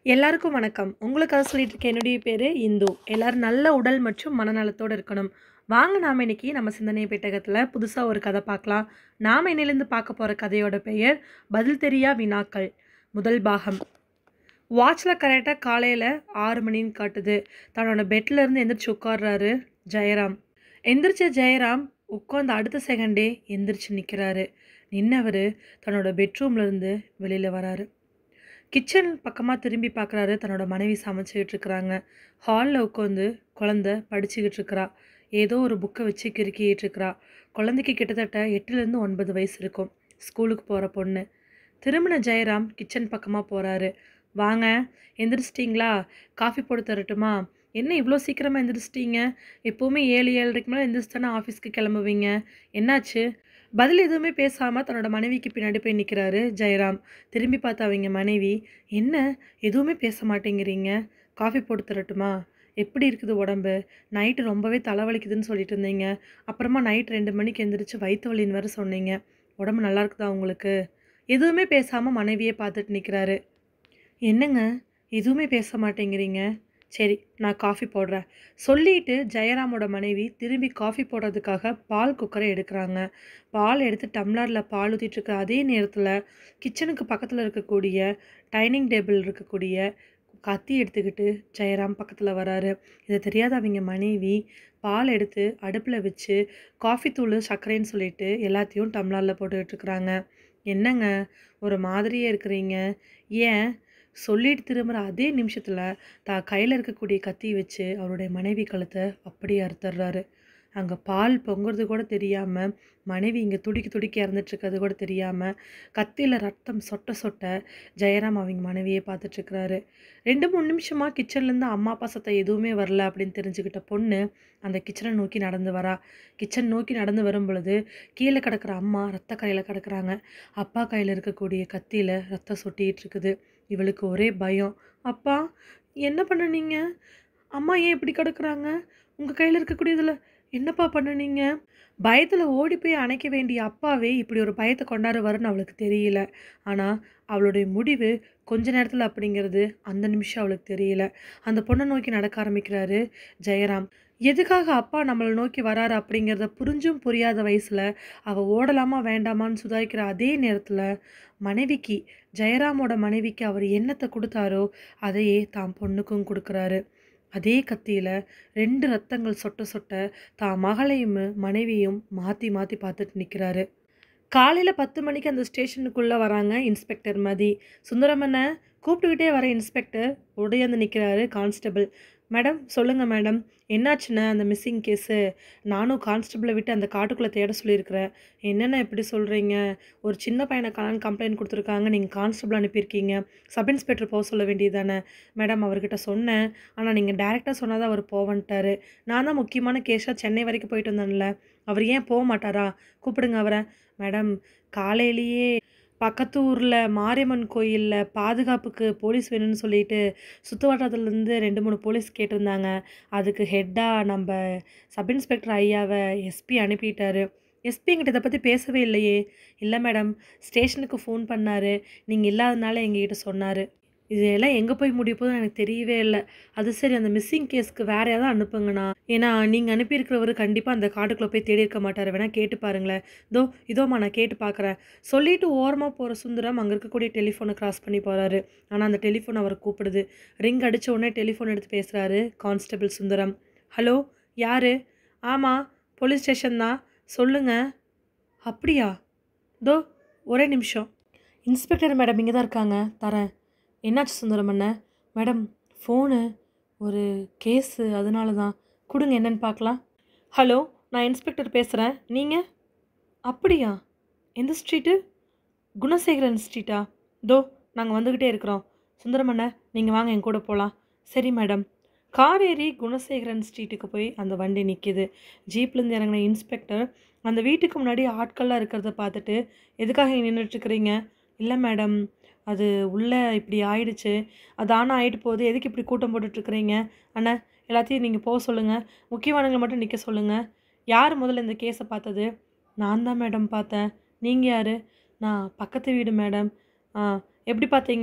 எல்லாருக்கும் வணக்கம் உங்களுக்காக சொல்லிட்டு இருக்க என்னுடைய பேர் இந்து எல்லாரும் நல்ல உடல் மற்றும் மனநலத்தோடு இருக்கணும் வாங்க நாம் இன்னைக்கு நம்ம சிந்தனை பெட்டகத்தில் புதுசாக ஒரு கதை பார்க்கலாம் நாம் இன்னிலேருந்து பார்க்க போகிற கதையோட பெயர் பதில் தெரியா வினாக்கள் முதல் பாகம் வாட்சில் கரெக்டாக காலையில் ஆறு மணின்னு காட்டுது தன்னோட பெட்ல இருந்து எந்திரிச்சு உட்கார்றாரு ஜெயராம் எந்திரிச்ச ஜெயராம் உட்காந்து அடுத்த செகண்டே எந்திரிச்சு நிற்கிறாரு நின்னவர் தன்னோட பெட்ரூம்ல இருந்து வெளியில் வராரு கிச்சன் பக்கமாக திரும்பி பார்க்குறாரு தன்னோட மனைவி சமைச்சிக்கிட்டு இருக்கிறாங்க ஹாலில் உட்காந்து குழந்த படிச்சுக்கிட்டு இருக்கிறா ஏதோ ஒரு புக்கை வச்சு கிறுக்கிட்டு இருக்கிறா குழந்தைக்கு கிட்டத்தட்ட எட்டுலேருந்து ஒன்பது வயசு இருக்கும் ஸ்கூலுக்கு போகிற பொண்ணு திரும்பின ஜெயராம் கிச்சன் பக்கமாக போகிறாரு வாங்க எந்திரிச்சிட்டிங்களா காஃபி போட்டு தரட்டுமா என்ன இவ்வளோ சீக்கிரமாக எந்திரிச்சிட்டீங்க எப்போவுமே ஏழு ஏழரைக்கு மேலே எந்திரிச்சு தானே ஆஃபீஸ்க்கு கிளம்புவீங்க என்னாச்சு பதில் எதுவுமே பேசாமல் தன்னோட மனைவிக்கு பின்னாடி போய் நிற்கிறாரு ஜெயராம் திரும்பி பார்த்த அவங்க மனைவி என்ன எதுவுமே பேச மாட்டேங்கிறீங்க காஃபி போட்டு தரட்டுமா எப்படி இருக்குது உடம்பு நைட்டு ரொம்பவே தலைவலிக்குதுன்னு சொல்லிட்டு இருந்தீங்க அப்புறமா நைட் ரெண்டு மணிக்கு எந்திரிச்சு வயிற்று வலின்னு வேறு சொன்னீங்க உடம்பு நல்லா இருக்குதா உங்களுக்கு எதுவுமே பேசாமல் மனைவியே பார்த்துட்டு நிற்கிறாரு என்னங்க எதுவுமே பேச மாட்டேங்கிறீங்க சரி நான் காஃபி போடுறேன் சொல்லிட்டு ஜெயராமோட மனைவி திரும்பி காஃபி போடுறதுக்காக பால் குக்கரை எடுக்கிறாங்க பால் எடுத்து டம்ளரில் பால் ஊற்றிட்டு இருக்க அதே நேரத்தில் கிச்சனுக்கு பக்கத்தில் இருக்கக்கூடிய டைனிங் டேபிள் இருக்கக்கூடிய கத்தி எடுத்துக்கிட்டு ஜெயராம் பக்கத்தில் வராரு இது தெரியாத அவங்க மனைவி பால் எடுத்து அடுப்பில் வச்சு காஃபி தூள் சர்க்கரைன்னு சொல்லிட்டு எல்லாத்தையும் டம்ளரில் போட்டுக்கிட்டு இருக்கிறாங்க என்னங்க ஒரு மாதிரியே இருக்கிறீங்க ஏன் சொல்லிட்டு திரும்புகிற அதே நிமிஷத்தில் தான் கையில் இருக்கக்கூடிய கத்தி வச்சு அவருடைய மனைவி கழுத்தை அப்படியே அறுத்துடுறாரு அங்கே பால் பொங்குறது கூட தெரியாமல் மனைவி இங்கே துடிக்கி துடிக்கி இறந்துட்டுருக்கிறது கூட தெரியாமல் கத்தியில் ரத்தம் சொட்ட சொட்ட ஜெயராம் அவங்க மனைவியை பார்த்துட்ருக்கிறாரு ரெண்டு மூணு நிமிஷமாக கிச்சன்லேருந்து அம்மா அப்பா சத்தம் எதுவுமே வரல அப்படின்னு தெரிஞ்சுக்கிட்ட பொண்ணு அந்த கிச்சனை நோக்கி நடந்து வரா கிச்சன் நோக்கி நடந்து வரும் பொழுது கீழே கிடக்கிற அம்மா ரத்த கரையில் கிடக்குறாங்க அப்பா கையில் இருக்கக்கூடிய கத்தியில் ரத்தம் சொட்டிகிட்டு இருக்குது இவளுக்கு ஒரே பயம் அப்பா என்ன பண்ணுனீங்க அம்மா ஏன் இப்படி கிடக்குறாங்க உங்கள் கையில் இருக்கக்கூடியதில் என்னப்பா பண்ணுனீங்க பயத்தில் ஓடி போய் அணைக்க வேண்டிய அப்பாவே இப்படி ஒரு பயத்தை கொண்டாடுவாருன்னு அவளுக்கு தெரியல ஆனால் அவளுடைய முடிவு கொஞ்ச நேரத்தில் அப்படிங்கிறது அந்த நிமிஷம் அவளுக்கு தெரியல அந்த பொண்ணை நோக்கி நடக்க ஆரம்பிக்கிறாரு ஜெயராம் எதுக்காக அப்பா நம்மளை நோக்கி வராரு அப்படிங்கிறத புரிஞ்சும் புரியாத வயசில் அவள் ஓடலாமா வேண்டாமான்னு சுதாரிக்கிற அதே நேரத்தில் மனைவிக்கு ஜெயராமோட மனைவிக்கு அவர் என்னத்தை கொடுத்தாரோ அதையே தான் பொண்ணுக்கும் கொடுக்குறாரு அதே கத்தியில் ரெண்டு ரத்தங்கள் சொட்ட சொட்ட தான் மகளையும் மனைவியும் மாற்றி மாற்றி பார்த்துட்டு நிற்கிறாரு காலையில் பத்து மணிக்கு அந்த ஸ்டேஷனுக்குள்ளே வராங்க இன்ஸ்பெக்டர் மதி சுந்தரமண்ணை கூப்பிட்டுக்கிட்டே வர இன்ஸ்பெக்டர் உடையந்து நிற்கிறாரு கான்ஸ்டபிள் மேடம் சொல்லுங்கள் மேடம் என்னாச்சுண்ணே அந்த மிஸ்ஸிங் கேஸு நானும் கான்ஸ்டபிளை விட்டு அந்த காட்டுக்குள்ளே தேட சொல்லியிருக்கிறேன் என்னென்ன இப்படி சொல்கிறீங்க ஒரு சின்ன பையனை காணான்னு கம்ப்ளைண்ட் கொடுத்துருக்காங்க நீங்கள் கான்ஸ்டபிள் அனுப்பியிருக்கீங்க சப் இன்ஸ்பெக்டர் போக சொல்ல வேண்டியது தானே மேடம் அவர்கிட்ட சொன்னேன் ஆனால் நீங்கள் டேரெக்டாக சொன்னால் தான் அவர் போவன்ட்டார் நான் தான் முக்கியமான கேஸாக சென்னை வரைக்கும் போயிட்டு வந்தேன்ல அவர் ஏன் போக மாட்டாரா கூப்பிடுங்க அவரை மேடம் காலையிலேயே பக்கத்து ஊரில் மாரியம்மன் கோயிலில் பாதுகாப்புக்கு போலீஸ் வேணும்னு சொல்லிட்டு சுற்றுவட்டாரத்துலேருந்து ரெண்டு மூணு போலீஸ் கேட்டிருந்தாங்க அதுக்கு ஹெட்டாக நம்ம சப் இன்ஸ்பெக்டர் ஐயாவை எஸ்பி அனுப்பிட்டாரு எஸ்பி எங்கிட்ட இதை பற்றி பேசவே இல்லையே இல்லை மேடம் ஸ்டேஷனுக்கு ஃபோன் பண்ணார் நீங்கள் இல்லாதனால எங்ககிட்ட சொன்னார் இதெல்லாம் எங்கே போய் முடிய போதும் எனக்கு தெரியவே இல்லை அது சரி அந்த மிஸ்ஸிங் கேஸ்க்கு வேற ஏதாவது அனுப்புங்கண்ணா ஏன்னா நீங்கள் அனுப்பியிருக்கிறவர் கண்டிப்பாக அந்த காட்டுக்குள்ளே போய் தேடி இருக்க மாட்டார் வேணால் கேட்டு பாருங்களேன் இதோ இதோம்மா நான் கேட்டு பார்க்குறேன் சொல்லிட்டு ஓரமாக போகிற சுந்தரம் அங்கே இருக்கக்கூடிய டெலிஃபோனை கிராஸ் பண்ணி போகிறாரு ஆனால் அந்த டெலிஃபோன் அவரை கூப்பிடுது ரிங் அடித்த உடனே டெலிஃபோன் எடுத்து பேசுகிறாரு கான்ஸ்டபிள் சுந்தரம் ஹலோ யார் ஆமாம் போலீஸ் ஸ்டேஷன் தான் சொல்லுங்கள் அப்படியா தோ ஒரே நிமிஷம் இன்ஸ்பெக்டர் மேடம் இங்கே தான் இருக்காங்க தரேன் என்னாச்சு சுந்தரம் அண்ணன் மேடம் ஃபோனு ஒரு கேஸு அதனால தான் கொடுங்க என்னன்னு பார்க்கலாம் ஹலோ நான் இன்ஸ்பெக்டர் பேசுகிறேன் நீங்கள் அப்படியா எந்த ஸ்ட்ரீட்டு குணசேகரன் ஸ்ட்ரீட்டா தோ நாங்கள் வந்துக்கிட்டே இருக்கிறோம் சுந்தரம் அண்ணன் நீங்கள் வாங்க என் கூட போகலாம் சரி மேடம் கார் ஏறி குணசேகரன் ஸ்ட்ரீட்டுக்கு போய் அந்த வண்டி நிற்கிது ஜீப்லேருந்து இறங்கின இன்ஸ்பெக்டர் அந்த வீட்டுக்கு முன்னாடி ஆட்கள்லாம் இருக்கிறத பார்த்துட்டு எதுக்காக இங்கே நின்றுட்டுருக்கிறீங்க இல்லை மேடம் அது உள்ளே இப்படி ஆயிடுச்சு அது ஆனால் ஆகிட்டு போகுது எதுக்கு இப்படி கூட்டம் போட்டுட்ருக்குறீங்க அண்ணா எல்லாத்தையும் நீங்கள் போக சொல்லுங்கள் முக்கியமானவங்களை மட்டும் நிற்க சொல்லுங்கள் யார் முதல்ல இந்த கேஸை பார்த்தது நான் தான் மேடம் பார்த்தேன் நீங்கள் யார் நான் பக்கத்து வீடு மேடம் ஆ எப்படி பார்த்தீங்க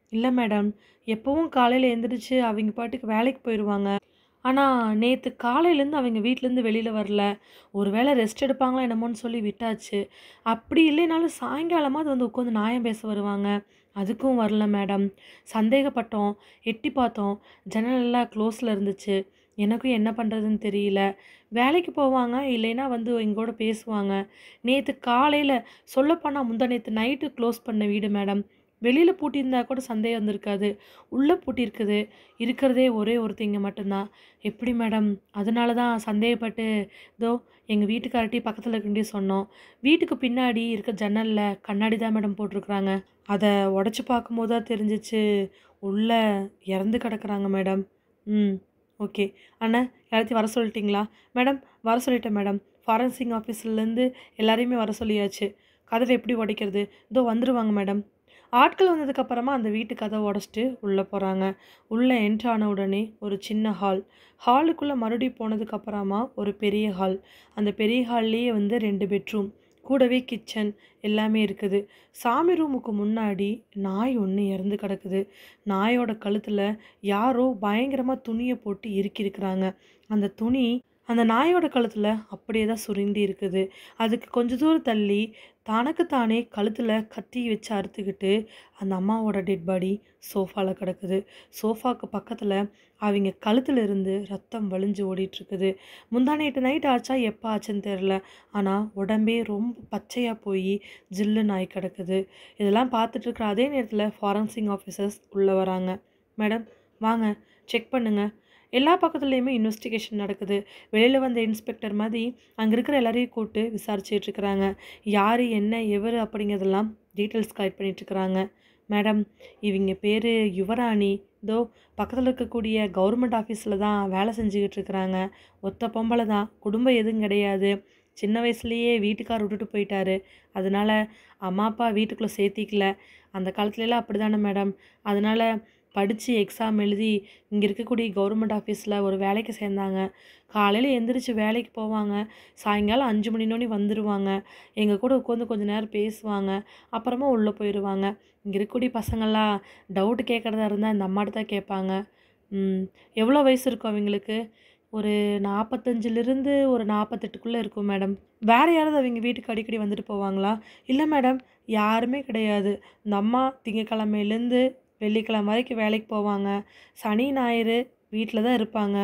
இல்லை மேடம் எப்பவும் காலையில் எந்திரிச்சு அவங்க பாட்டுக்கு வேலைக்கு போயிடுவாங்க ஆனால் நேற்று காலையிலேருந்து அவங்க வீட்டிலேருந்து வெளியில் வரல ஒரு வேளை ரெஸ்ட் எடுப்பாங்களா என்னமோன்னு சொல்லி விட்டாச்சு அப்படி இல்லைனாலும் சாயங்காலமாக வந்து உட்காந்து நியாயம் பேச வருவாங்க அதுக்கும் வரல மேடம் சந்தேகப்பட்டோம் எட்டி பார்த்தோம் ஜன்னல் எல்லாம் க்ளோஸில் இருந்துச்சு எனக்கும் என்ன பண்ணுறதுன்னு தெரியல வேலைக்கு போவாங்க இல்லைன்னா வந்து எங்கூட பேசுவாங்க நேற்று காலையில் சொல்லப்போனால் முந்தா நேற்று நைட்டு க்ளோஸ் பண்ண வீடு மேடம் வெளியில் பூட்டியிருந்தா கூட சந்தேகம் வந்திருக்காது உள்ளே பூட்டியிருக்குது இருக்கிறதே ஒரே ஒருத்தங்க மட்டும்தான் எப்படி மேடம் அதனால தான் சந்தேகப்பட்டு இதோ எங்கள் வீட்டுக்காரட்டி பக்கத்தில் இருக்கிட்டே சொன்னோம் வீட்டுக்கு பின்னாடி இருக்க ஜன்னலில் கண்ணாடி தான் மேடம் போட்டிருக்குறாங்க அதை உடச்சி பார்க்கும்போது தான் தெரிஞ்சிச்சு உள்ளே இறந்து கிடக்குறாங்க மேடம் ம் ஓகே அண்ணா எல்லாத்தையும் வர சொல்லிட்டீங்களா மேடம் வர சொல்லிட்டேன் மேடம் ஃபாரன்சிங் ஆஃபீஸ்லேருந்து எல்லாரையுமே வர சொல்லியாச்சு கதவை எப்படி உடைக்கிறது இதோ வந்துடுவாங்க மேடம் ஆட்கள் வந்ததுக்கப்புறமா அந்த வீட்டு கதவை உடச்சிட்டு உள்ளே போகிறாங்க உள்ளே என்ட்ரு ஆன உடனே ஒரு சின்ன ஹால் ஹாலுக்குள்ளே மறுபடியும் போனதுக்கப்புறமா ஒரு பெரிய ஹால் அந்த பெரிய ஹால்லேயே வந்து ரெண்டு பெட்ரூம் கூடவே கிச்சன் எல்லாமே இருக்குது சாமி ரூமுக்கு முன்னாடி நாய் ஒன்று இறந்து கிடக்குது நாயோட கழுத்தில் யாரோ பயங்கரமாக துணியை போட்டு இறுக்கியிருக்கிறாங்க அந்த துணி அந்த நாயோட கழுத்தில் அப்படியே தான் சுருண்டி இருக்குது அதுக்கு கொஞ்ச தூரம் தள்ளி தனக்குத்தானே கழுத்தில் கத்தி வச்சு அறுத்துக்கிட்டு அந்த அம்மாவோட டெட் பாடி சோஃபாவில் கிடக்குது சோஃபாக்கு பக்கத்தில் அவங்க கழுத்துல இருந்து ரத்தம் வழிஞ்சு ஓடிட்டுருக்குது முந்தா நேற்று நைட் ஆச்சா எப்போ ஆச்சுன்னு தெரில ஆனால் உடம்பே ரொம்ப பச்சையாக போய் ஜில்லு நாய் கிடக்குது இதெல்லாம் பார்த்துட்டு இருக்கிற அதே நேரத்தில் ஃபாரன்சிங் ஆஃபீஸர்ஸ் உள்ளே வராங்க மேடம் வாங்க செக் பண்ணுங்கள் எல்லா பக்கத்துலேயுமே இன்வெஸ்டிகேஷன் நடக்குது வெளியில் வந்த இன்ஸ்பெக்டர் மாதிரி அங்கே இருக்கிற எல்லாரையும் கூப்பிட்டு விசாரிச்சுட்டு இருக்கிறாங்க யார் என்ன எவர் அப்படிங்கிறதெல்லாம் டீட்டெயில்ஸ் கலெக்ட் பண்ணிகிட்ருக்குறாங்க மேடம் இவங்க பேர் யுவராணி இதோ பக்கத்தில் இருக்கக்கூடிய கவர்மெண்ட் ஆஃபீஸில் தான் வேலை செஞ்சுக்கிட்டு இருக்கிறாங்க ஒத்த பொம்பளை தான் குடும்பம் எதுவும் கிடையாது சின்ன வயசுலேயே வீட்டுக்கார் விட்டுட்டு போயிட்டாரு அதனால அம்மா அப்பா வீட்டுக்குள்ளே சேர்த்திக்கல அந்த காலத்துலலாம் அப்படி தானே மேடம் அதனால் படித்து எக்ஸாம் எழுதி இங்கே இருக்கக்கூடிய கவர்மெண்ட் ஆஃபீஸில் ஒரு வேலைக்கு சேர்ந்தாங்க காலையில் எந்திரிச்சு வேலைக்கு போவாங்க சாயங்காலம் அஞ்சு மணினோடனே வந்துடுவாங்க எங்கள் கூட உட்காந்து கொஞ்ச நேரம் பேசுவாங்க அப்புறமா உள்ளே போயிடுவாங்க இங்கே இருக்கக்கூடிய பசங்கள்லாம் டவுட் கேட்குறதா இருந்தால் இந்த அம்மாட்ட தான் கேட்பாங்க ம், எவ்வளோ வயசு இருக்கும் அவங்களுக்கு ஒரு நாற்பத்தஞ்சிலிருந்து ஒரு நாற்பத்தெட்டுக்குள்ளே இருக்கும் மேடம் வேறு யாராவது அவங்க வீட்டுக்கு அடிக்கடி வந்துட்டு போவாங்களா இல்லை மேடம் யாருமே கிடையாது இந்த அம்மா திங்கக்கிழமையிலேருந்து வெள்ளிக்கிழமை வரைக்கும் வேலைக்கு போவாங்க சனி ஞாயிறு வீட்டில் தான் இருப்பாங்க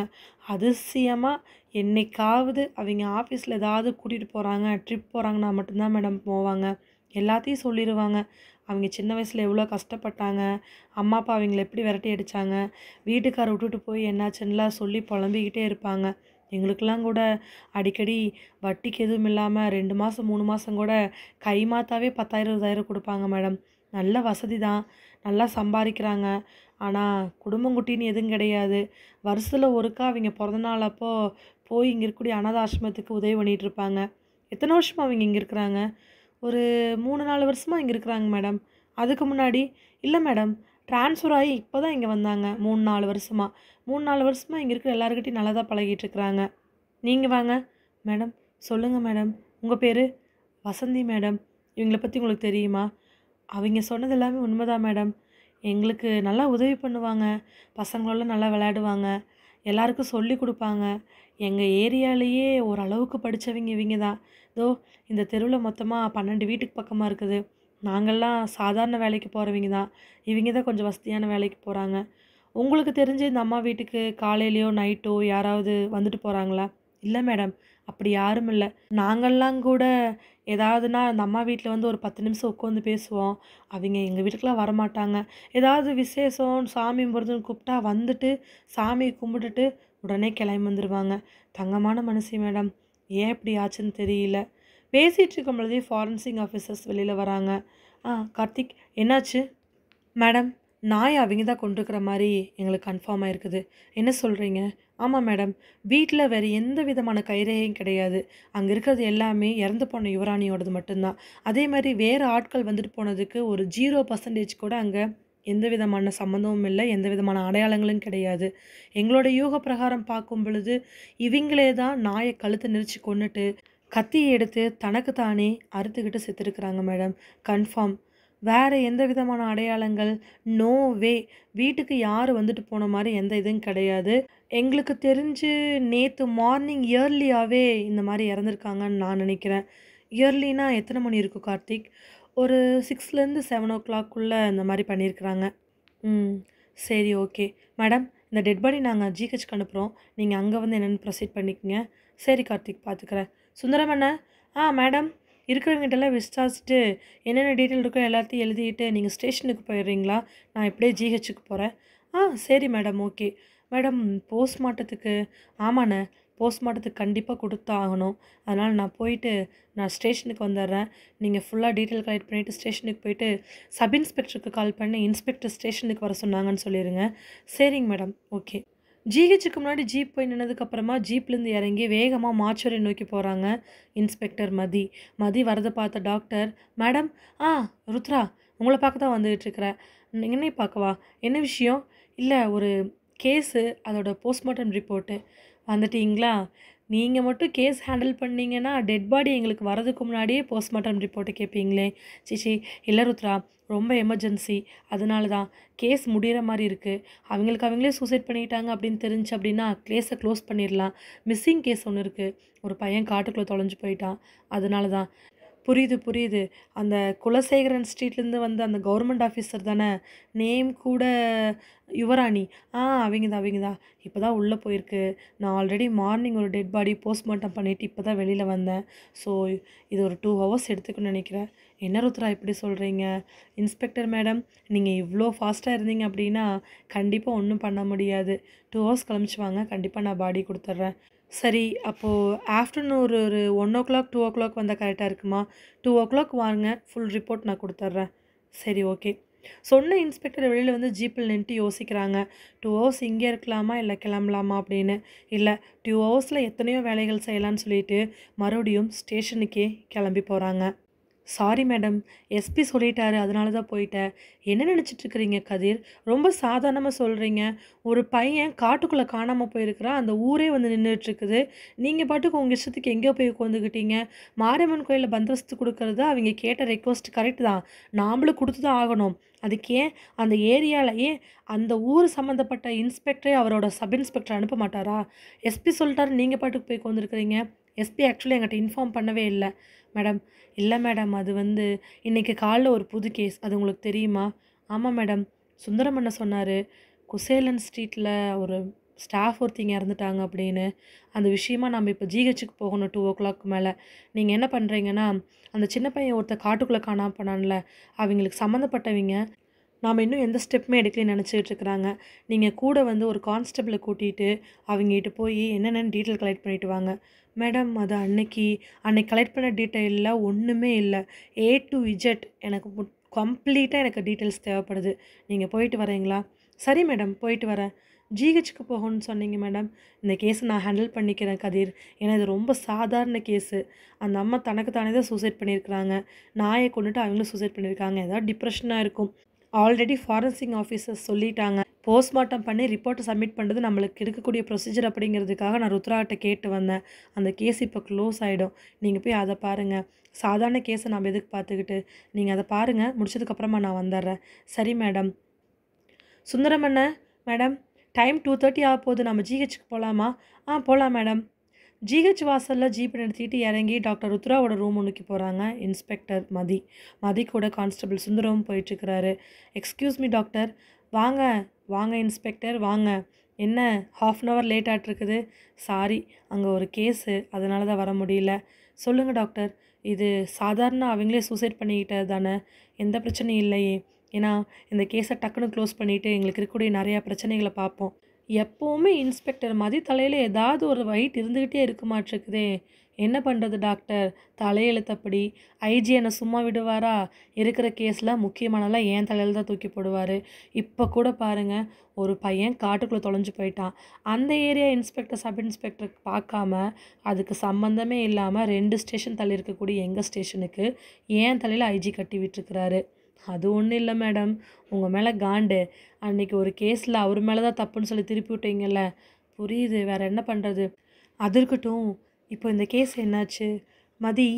அதிசயமாக என்னைக்காவது அவங்க ஆஃபீஸில் ஏதாவது கூட்டிகிட்டு போகிறாங்க ட்ரிப் போகிறாங்கன்னா மட்டும்தான் மேடம் போவாங்க எல்லாத்தையும் சொல்லிடுவாங்க அவங்க சின்ன வயசில் எவ்வளோ கஷ்டப்பட்டாங்க அம்மா அப்பா அவங்கள எப்படி விரட்டி அடித்தாங்க வீட்டுக்கார விட்டுட்டு போய் என்னாச்சுன்னுலாம் சொல்லி புலம்பிக்கிட்டே இருப்பாங்க எங்களுக்கெல்லாம் கூட அடிக்கடி வட்டிக்கு எதுவும் இல்லாமல் ரெண்டு மாதம் மூணு மாதம் கூட கை மாத்தாவே பத்தாயிரம் இருபதாயிரம் கொடுப்பாங்க மேடம் நல்ல வசதி தான் நல்லா சம்பாதிக்கிறாங்க ஆனால் குடும்பம் குட்டின்னு எதுவும் கிடையாது வருஷத்தில் ஒருக்கா அவங்க பிறந்த நாள் அப்போ போய் இங்கே இருக்கக்கூடிய அனாத ஆசிரமத்துக்கு உதவி பண்ணிகிட்டு இருப்பாங்க எத்தனை வருஷமா அவங்க இங்கே இருக்கிறாங்க ஒரு மூணு நாலு வருஷமாக இங்கே இருக்கிறாங்க மேடம் அதுக்கு முன்னாடி இல்லை மேடம் ட்ரான்ஸ்ஃபர் ஆகி இப்போ தான் இங்கே வந்தாங்க மூணு நாலு வருஷமாக மூணு நாலு வருஷமாக இங்கே இருக்கிற எல்லாருக்கிட்டையும் நல்லா தான் பழகிட்டு இருக்கிறாங்க நீங்கள் வாங்க மேடம் சொல்லுங்கள் மேடம் உங்கள் பேர் வசந்தி மேடம் இவங்கள பற்றி உங்களுக்கு தெரியுமா அவங்க சொன்னது எல்லாமே உண்மைதான் மேடம் எங்களுக்கு நல்லா உதவி பண்ணுவாங்க பசங்களோட நல்லா விளையாடுவாங்க எல்லாருக்கும் சொல்லி கொடுப்பாங்க எங்கள் ஏரியாலேயே ஓரளவுக்கு படித்தவங்க இவங்க தான் இதோ இந்த தெருவில் மொத்தமாக பன்னெண்டு வீட்டுக்கு பக்கமாக இருக்குது நாங்கள்லாம் சாதாரண வேலைக்கு போகிறவங்க தான் இவங்க தான் கொஞ்சம் வசதியான வேலைக்கு போகிறாங்க உங்களுக்கு தெரிஞ்சு இந்த அம்மா வீட்டுக்கு காலையிலையோ நைட்டோ யாராவது வந்துட்டு போகிறாங்களா இல்லை மேடம் அப்படி யாரும் இல்லை நாங்கள்லாம் கூட ஏதாவதுனா அந்த அம்மா வீட்டில் வந்து ஒரு பத்து நிமிஷம் உட்காந்து பேசுவோம் அவங்க எங்கள் வீட்டுக்கெலாம் வரமாட்டாங்க ஏதாவது விசேஷம் சாமி கும்பிட்றதுன்னு கூப்பிட்டா வந்துட்டு சாமியை கும்பிட்டுட்டு உடனே கிளம்பி வந்துடுவாங்க தங்கமான மனசு மேடம் ஏன் இப்படி ஆச்சுன்னு தெரியல பேசிகிட்டு இருக்கும் பொழுதே ஃபாரன்சிங் ஆஃபீஸர்ஸ் வெளியில் வராங்க ஆ கார்த்திக் என்னாச்சு மேடம் நாய் அவங்க தான் கொண்டிருக்கிற மாதிரி எங்களுக்கு கன்ஃபார்ம் ஆயிருக்குது என்ன சொல்கிறீங்க ஆமாம் மேடம் வீட்டில் வேறு எந்த விதமான கைரேகையும் கிடையாது அங்கே இருக்கிறது எல்லாமே இறந்து போன யுவராணியோடது மட்டும்தான் அதே மாதிரி வேறு ஆட்கள் வந்துட்டு போனதுக்கு ஒரு ஜீரோ பர்சன்டேஜ் கூட அங்கே எந்த விதமான சம்மந்தமும் இல்லை எந்த விதமான அடையாளங்களும் கிடையாது எங்களோட யூக பிரகாரம் பார்க்கும் பொழுது இவங்களே தான் நாயை கழுத்தை நெரிச்சு கொன்னுட்டு கத்தியை எடுத்து தனக்கு தானே அறுத்துக்கிட்டு செத்துருக்குறாங்க மேடம் கன்ஃபார்ம் வேறு எந்த விதமான அடையாளங்கள் நோ வே வீட்டுக்கு யார் வந்துட்டு போன மாதிரி எந்த இதுவும் கிடையாது எங்களுக்கு தெரிஞ்சு நேற்று மார்னிங் இயர்லியாகவே இந்த மாதிரி இறந்துருக்காங்கன்னு நான் நினைக்கிறேன் இயர்லினா எத்தனை மணி இருக்கும் கார்த்திக் ஒரு சிக்ஸ்லேருந்து செவன் ஓ கிளாக்குள்ளே இந்த மாதிரி பண்ணியிருக்கிறாங்க ம் சரி ஓகே மேடம் இந்த டெட் பாடி நாங்கள் ஜிஹெச்க்கு அனுப்புகிறோம் நீங்கள் அங்கே வந்து என்னென்னு ப்ரொசீட் பண்ணிக்கங்க சரி கார்த்திக் பார்த்துக்கிறேன் சுந்தரம் அண்ணா ஆ மேடம் இருக்கிறவங்கிட்டலாம் விசாரிச்சுட்டு என்னென்ன டீட்டெயில் இருக்கோ எல்லாத்தையும் எழுதிட்டு நீங்கள் ஸ்டேஷனுக்கு போயிடுறீங்களா நான் இப்படியே ஜிஹெச்சுக்கு போகிறேன் ஆ சரி மேடம் ஓகே மேடம் போஸ்ட்மார்ட்டத்துக்கு ஆமாண்ணே போஸ்ட்மார்ட்டத்துக்கு கண்டிப்பாக கொடுத்தா ஆகணும் அதனால் நான் போயிட்டு நான் ஸ்டேஷனுக்கு வந்துடுறேன் நீங்கள் ஃபுல்லாக டீட்டெயில் கலெக்ட் பண்ணிவிட்டு ஸ்டேஷனுக்கு போயிட்டு சப் இன்ஸ்பெக்டருக்கு கால் பண்ணி இன்ஸ்பெக்டர் ஸ்டேஷனுக்கு வர சொன்னாங்கன்னு சொல்லிடுங்க சரிங்க மேடம் ஓகே ஜிஹெச்சுக்கு முன்னாடி ஜீப் போய் நின்னதுக்கப்புறமா ஜீப்லேருந்து இறங்கி வேகமாக மாச்சுரை நோக்கி போகிறாங்க இன்ஸ்பெக்டர் மதி மதி வரதை பார்த்த டாக்டர் மேடம் ஆ ருத்ரா உங்களை பார்க்க தான் வந்துகிட்டு இருக்கிறேன் என்னை பார்க்கவா என்ன விஷயம் இல்லை ஒரு கேஸு அதோட போஸ்ட்மார்ட்டம் ரிப்போர்ட்டு வந்துட்டீங்களா நீங்கள் மட்டும் கேஸ் ஹேண்டில் பண்ணீங்கன்னா டெட் பாடி எங்களுக்கு வரதுக்கு முன்னாடியே போஸ்ட்மார்ட்டம் ரிப்போர்ட்டை கேட்பீங்களே சிச்சி இல்லை ருத்ரா ரொம்ப எமர்ஜென்சி அதனால தான் கேஸ் முடிகிற மாதிரி இருக்குது அவங்களுக்கு அவங்களே சூசைட் பண்ணிட்டாங்க அப்படின்னு தெரிஞ்சு அப்படின்னா கேஸை க்ளோஸ் பண்ணிடலாம் மிஸ்ஸிங் கேஸ் ஒன்று இருக்குது ஒரு பையன் காட்டுக்குள்ளே தொலைஞ்சு போயிட்டான் அதனால தான் புரியுது புரியுது அந்த குலசேகரன் ஸ்ட்ரீட்லேருந்து வந்த அந்த கவர்மெண்ட் ஆஃபீஸர் தானே நேம் கூட யுவராணி ஆ அவங்க தான் அவங்க தான் இப்போ தான் உள்ளே போயிருக்கு நான் ஆல்ரெடி மார்னிங் ஒரு டெட் பாடி போஸ்ட்மார்ட்டம் பண்ணிவிட்டு இப்போ தான் வெளியில் வந்தேன் ஸோ இது ஒரு டூ ஹவர்ஸ் எடுத்துக்கணும்னு நினைக்கிறேன் என்ன ருத்ரா இப்படி சொல்கிறீங்க இன்ஸ்பெக்டர் மேடம் நீங்கள் இவ்வளோ ஃபாஸ்ட்டாக இருந்தீங்க அப்படின்னா கண்டிப்பாக ஒன்றும் பண்ண முடியாது டூ ஹவர்ஸ் கிளம்பிச்சு வாங்க கண்டிப்பாக நான் பாடி கொடுத்துட்றேன் சரி அப்போது ஆஃப்டர்நூன் ஒரு ஒரு one o'clock two o'clock வந்தால் கரெக்டாக இருக்குமா டூ ஓ கிளாக் வாங்க ஃபுல் ரிப்போர்ட் நான் கொடுத்துட்றேன் சரி ஓகே சொன்ன இன்ஸ்பெக்டர் வெளியில் வந்து ஜீப்பில் நின்றுட்டு யோசிக்கிறாங்க டூ ஹவர்ஸ் இங்கே இருக்கலாமா இல்லை கிளம்பலாமா அப்படின்னு இல்லை டூ ஹவர்ஸில் எத்தனையோ வேலைகள் செய்யலாம்னு சொல்லிட்டு மறுபடியும் ஸ்டேஷனுக்கே கிளம்பி போகிறாங்க சாரி மேடம் எஸ்பி சொல்லிட்டாரு அதனால தான் போயிட்டேன் என்ன நினச்சிட்டு இருக்கிறீங்க கதிர் ரொம்ப சாதாரணமாக சொல்கிறீங்க ஒரு பையன் காட்டுக்குள்ளே காணாமல் போயிருக்கிறான் அந்த ஊரே வந்து நின்றுட்டுருக்குது நீங்கள் பாட்டுக்கு உங்கள் இஷ்டத்துக்கு எங்கே போய் உட்காந்துக்கிட்டீங்க மாரியம்மன் கோயிலில் பந்தோபஸ்து கொடுக்கறது அவங்க கேட்ட ரெக்வஸ்ட் கரெக்ட் தான் நாமளும் கொடுத்து தான் ஆகணும் அதுக்கு ஏன் அந்த ஏரியாவிலேயே அந்த ஊர் சம்மந்தப்பட்ட இன்ஸ்பெக்டரே அவரோட சப் இன்ஸ்பெக்டர் அனுப்ப மாட்டாரா எஸ்பி சொல்லிட்டாரு நீங்கள் பாட்டுக்கு போய் உட்காந்துருக்கிறீங்க எஸ்பி ஆக்சுவலி என்கிட்ட இன்ஃபார்ம் பண்ணவே இல்லை மேடம் இல்லை மேடம் அது வந்து இன்றைக்கி காலைல ஒரு புது கேஸ் அது உங்களுக்கு தெரியுமா ஆமாம் மேடம் சுந்தரம் அண்ணன் சொன்னார் குசேலன் ஸ்ட்ரீட்டில் ஒரு ஸ்டாஃப் ஒருத்திங்க இறந்துட்டாங்க அப்படின்னு அந்த விஷயமா நம்ம இப்போ ஜிஹெச்சுக்கு போகணும் டூ ஓ கிளாக் மேலே நீங்கள் என்ன பண்ணுறீங்கன்னா அந்த சின்ன பையன் ஒருத்தர் காட்டுக்குள்ளே காணாம பண்ணான்ல அவங்களுக்கு சம்மந்தப்பட்டவங்க நாம் இன்னும் எந்த ஸ்டெப்புமே எடுக்கலன்னு நினச்சிக்கிட்டு இருக்கிறாங்க நீங்கள் கூட வந்து ஒரு கான்ஸ்டபிளை கூட்டிகிட்டு அவங்ககிட்ட போய் என்னென்னு டீட்டெயில் கலெக்ட் பண்ணிட்டு வாங்க மேடம் அது அன்னைக்கு அன்னைக்கு கலெக்ட் பண்ண டீட்டெயிலில் ஒன்றுமே இல்லை ஏ டு இஜெட் எனக்கு கம்ப்ளீட்டாக எனக்கு டீட்டெயில்ஸ் தேவைப்படுது நீங்கள் போயிட்டு வரீங்களா சரி மேடம் போயிட்டு வரேன் ஜிஹெச்சுக்கு போகணும்னு சொன்னீங்க மேடம் இந்த கேஸை நான் ஹேண்டில் பண்ணிக்கிறேன் கதிர் ஏன்னா இது ரொம்ப சாதாரண கேஸு அந்த அம்மா தனக்கு தானே தான் சூசைட் பண்ணியிருக்கிறாங்க நாயை கொண்டுட்டு அவங்களும் சூசைட் பண்ணியிருக்காங்க ஏதாவது டிப்ரெஷனாக இருக்கும் ஆல்ரெடி ஃபாரன்சிங் ஆஃபீஸர்ஸ் சொல்லிட்டாங்க போஸ்ட்மார்ட்டம் பண்ணி ரிப்போர்ட்டை சப்மிட் பண்ணுறது நம்மளுக்கு இருக்கக்கூடிய ப்ரொசீஜர் அப்படிங்கிறதுக்காக நான் ருத்ராட்ட கேட்டு வந்தேன் அந்த கேஸ் இப்போ க்ளோஸ் ஆகிடும் நீங்கள் போய் அதை பாருங்கள் சாதாரண கேஸை நம்ம எதுக்கு பார்த்துக்கிட்டு நீங்கள் அதை பாருங்கள் முடிச்சதுக்கப்புறமா நான் வந்துடுறேன் சரி மேடம் சுந்தரம் அண்ணன் மேடம் டைம் டூ தேர்ட்டி ஆக போகுது நம்ம ஜிஹெச்சுக்கு போகலாமா ஆ போகலாம் மேடம் ஜிஹெச் வாசலில் ஜீப் நிறுத்திட்டு இறங்கி டாக்டர் ருத்ராவோட ரூம் ஒன்றுக்கு போகிறாங்க இன்ஸ்பெக்டர் மதி மதி கூட கான்ஸ்டபிள் சுந்தரமும் போயிட்டுருக்கிறாரு எக்ஸ்கியூஸ் மீ டாக்டர் வாங்க வாங்க இன்ஸ்பெக்டர் வாங்க என்ன ஹாஃப் அன் ஹவர் லேட் ஆகிட்ருக்குது சாரி அங்கே ஒரு கேஸு அதனால தான் வர முடியல சொல்லுங்கள் டாக்டர் இது சாதாரண அவங்களே சூசைட் பண்ணிக்கிட்டது தானே எந்த பிரச்சனையும் இல்லையே ஏன்னா இந்த கேஸை டக்குன்னு க்ளோஸ் பண்ணிவிட்டு எங்களுக்கு இருக்கக்கூடிய நிறையா பிரச்சனைகளை பார்ப்போம் எப்போவுமே இன்ஸ்பெக்டர் மதி தலையில் ஏதாவது ஒரு வெயிட் இருந்துக்கிட்டே இருக்க மாட்டிருக்குதே என்ன பண்ணுறது டாக்டர் தலையெழுத்தப்படி ஐஜி என்னை சும்மா விடுவாரா இருக்கிற கேஸில் முக்கியமானலாம் என் தலையில் தான் தூக்கி போடுவார் இப்போ கூட பாருங்கள் ஒரு பையன் காட்டுக்குள்ளே தொலைஞ்சு போயிட்டான் அந்த ஏரியா இன்ஸ்பெக்டர் சப் இன்ஸ்பெக்டர் பார்க்காம அதுக்கு சம்மந்தமே இல்லாமல் ரெண்டு ஸ்டேஷன் தள்ளி இருக்கக்கூடிய எங்கள் ஸ்டேஷனுக்கு ஏன் தலையில் ஐஜி கட்டி விட்டுருக்கிறாரு அது ஒன்றும் இல்லை மேடம் உங்கள் மேலே காண்டு அன்னைக்கு ஒரு கேஸில் அவர் மேலே தான் தப்புன்னு சொல்லி திருப்பி விட்டீங்கல்ல புரியுது வேறு என்ன பண்ணுறது அது இருக்கட்டும் இப்போ இந்த கேஸ் என்னாச்சு மதி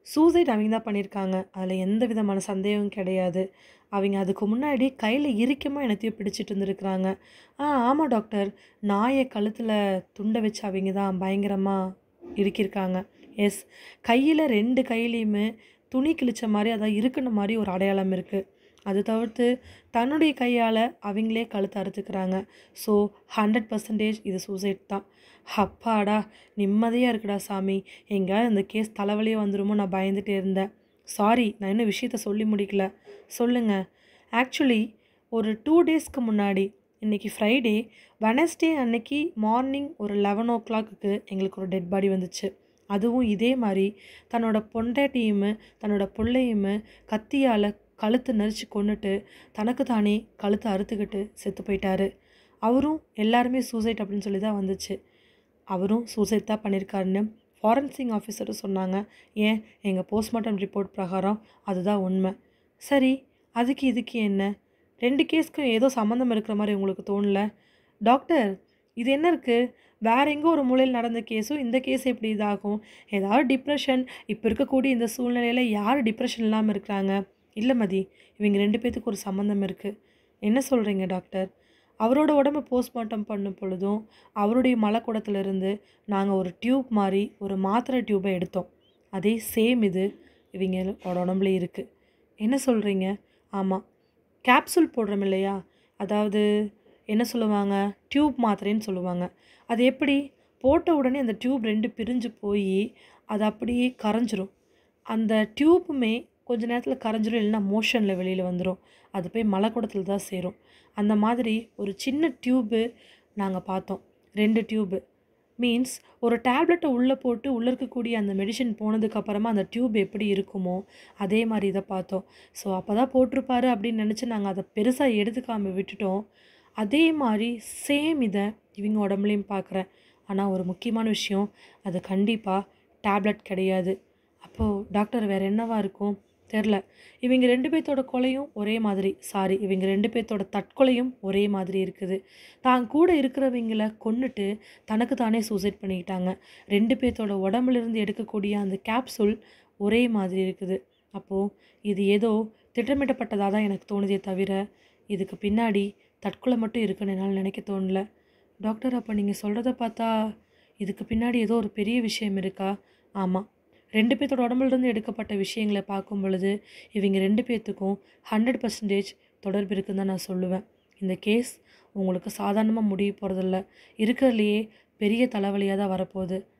சூசைட் அவங்க தான் பண்ணியிருக்காங்க அதில் எந்த விதமான சந்தேகமும் கிடையாது அவங்க அதுக்கு முன்னாடி கையில் இறுக்கமாக என்னத்தையும் பிடிச்சிட்டு இருந்திருக்கிறாங்க ஆ ஆமாம் டாக்டர் நாயை கழுத்தில் துண்டை வச்சு அவங்க தான் பயங்கரமாக இறுக்கியிருக்காங்க எஸ் கையில் ரெண்டு கையிலையுமே துணி கிழிச்ச மாதிரி அதான் இருக்குன மாதிரி ஒரு அடையாளம் இருக்குது அது தவிர்த்து தன்னுடைய கையால் அவங்களே கழுத்தை அறுத்துக்கிறாங்க ஸோ ஹண்ட்ரட் பர்சன்டேஜ் இது சூசைட் தான் அப்பாடா நிம்மதியாக இருக்குடா சாமி எங்கேயாவது இந்த கேஸ் தலைவலியே வந்துருமோ நான் பயந்துட்டே இருந்தேன் சாரி நான் இன்னும் விஷயத்த சொல்லி முடிக்கல சொல்லுங்க ஆக்சுவலி ஒரு டூ டேஸ்க்கு முன்னாடி இன்றைக்கி ஃப்ரைடே வெனஸ்டே அன்னைக்கு மார்னிங் ஒரு லெவன் ஓ கிளாக்குக்கு எங்களுக்கு ஒரு டெட் பாடி வந்துச்சு அதுவும் இதே மாதிரி தன்னோட பொண்டாட்டியுமே தன்னோட பிள்ளையுமே கத்தியால் கழுத்தை நெரிச்சு கொன்னுட்டு தனக்கு தானே கழுத்தை அறுத்துக்கிட்டு செத்து போயிட்டாரு அவரும் எல்லாருமே சூசைட் அப்படின்னு சொல்லி தான் வந்துச்சு அவரும் சூசைட் தான் பண்ணியிருக்காருன்னு ஃபாரன்சிங் ஆஃபீஸரும் சொன்னாங்க ஏன் எங்கள் போஸ்ட்மார்ட்டம் ரிப்போர்ட் பிரகாரம் அதுதான் உண்மை சரி அதுக்கு இதுக்கு என்ன ரெண்டு கேஸ்க்கும் ஏதோ சம்மந்தம் இருக்கிற மாதிரி உங்களுக்கு தோணல டாக்டர் இது என்ன இருக்குது வேற எங்கோ ஒரு மூலையில் நடந்த கேஸும் இந்த கேஸ் எப்படி இதாகும் ஏதாவது டிப்ரெஷன் இப்போ இருக்கக்கூடிய இந்த சூழ்நிலையில் யார் டிப்ரெஷன் இல்லாமல் இருக்கிறாங்க இல்லை மதி இவங்க ரெண்டு பேத்துக்கு ஒரு சம்மந்தம் இருக்குது என்ன சொல்கிறீங்க டாக்டர் அவரோட உடம்பு போஸ்ட்மார்ட்டம் பண்ணும் பொழுதும் அவருடைய மலக்குடத்துலேருந்து நாங்கள் ஒரு டியூப் மாதிரி ஒரு மாத்திரை டியூப்பை எடுத்தோம் அதே சேம் இது இவங்களோட உடம்புல இருக்குது என்ன சொல்கிறீங்க ஆமாம் கேப்சூல் போடுறோம் இல்லையா அதாவது என்ன சொல்லுவாங்க டியூப் மாத்திரைன்னு சொல்லுவாங்க அது எப்படி போட்ட உடனே அந்த டியூப் ரெண்டு பிரிஞ்சு போய் அது அப்படியே கரைஞ்சிரும் அந்த டியூப்புமே கொஞ்ச நேரத்தில் கரைஞ்சிரும் இல்லைன்னா மோஷனில் வெளியில் வந்துடும் அது போய் மலைக்குடத்தில் தான் சேரும் அந்த மாதிரி ஒரு சின்ன டியூப்பு நாங்கள் பார்த்தோம் ரெண்டு டியூப்பு மீன்ஸ் ஒரு டேப்லெட்டை உள்ளே போட்டு உள்ளே இருக்கக்கூடிய அந்த மெடிசன் போனதுக்கப்புறமா அந்த டியூப் எப்படி இருக்குமோ அதே மாதிரி இதை பார்த்தோம் ஸோ அப்போ தான் போட்டிருப்பாரு அப்படின்னு நினச்சி நாங்கள் அதை பெருசாக எடுத்துக்காமல் விட்டுட்டோம் அதே மாதிரி சேம் இதை இவங்க உடம்புலையும் பார்க்குறேன் ஆனால் ஒரு முக்கியமான விஷயம் அது கண்டிப்பாக டேப்லெட் கிடையாது அப்போது டாக்டர் வேறு என்னவா இருக்கும் தெரில இவங்க ரெண்டு பேர்த்தோட கொலையும் ஒரே மாதிரி சாரி இவங்க ரெண்டு பேர்த்தோட தற்கொலையும் ஒரே மாதிரி இருக்குது தான் கூட இருக்கிறவங்கள கொன்னுட்டு தனக்கு தானே சூசைட் பண்ணிக்கிட்டாங்க ரெண்டு பேர்த்தோட உடம்புலேருந்து எடுக்கக்கூடிய அந்த கேப்சூல் ஒரே மாதிரி இருக்குது அப்போது இது ஏதோ திட்டமிட்டப்பட்டதாக தான் எனக்கு தோணுதே தவிர இதுக்கு பின்னாடி தற்கொலை மட்டும் இருக்குன்னு என்னால் நினைக்க தோணல டாக்டர் அப்போ நீங்கள் சொல்கிறத பார்த்தா இதுக்கு பின்னாடி ஏதோ ஒரு பெரிய விஷயம் இருக்கா ஆமாம் ரெண்டு பேர்த்தோட உடம்புலேருந்து எடுக்கப்பட்ட விஷயங்களை பார்க்கும் பொழுது இவங்க ரெண்டு பேர்த்துக்கும் ஹண்ட்ரட் பர்சன்டேஜ் தொடர்பு இருக்குன்னு தான் நான் சொல்லுவேன் இந்த கேஸ் உங்களுக்கு சாதாரணமாக முடிய போகிறதில்ல இருக்கிறதுலையே பெரிய தலைவலியாக தான் வரப்போகுது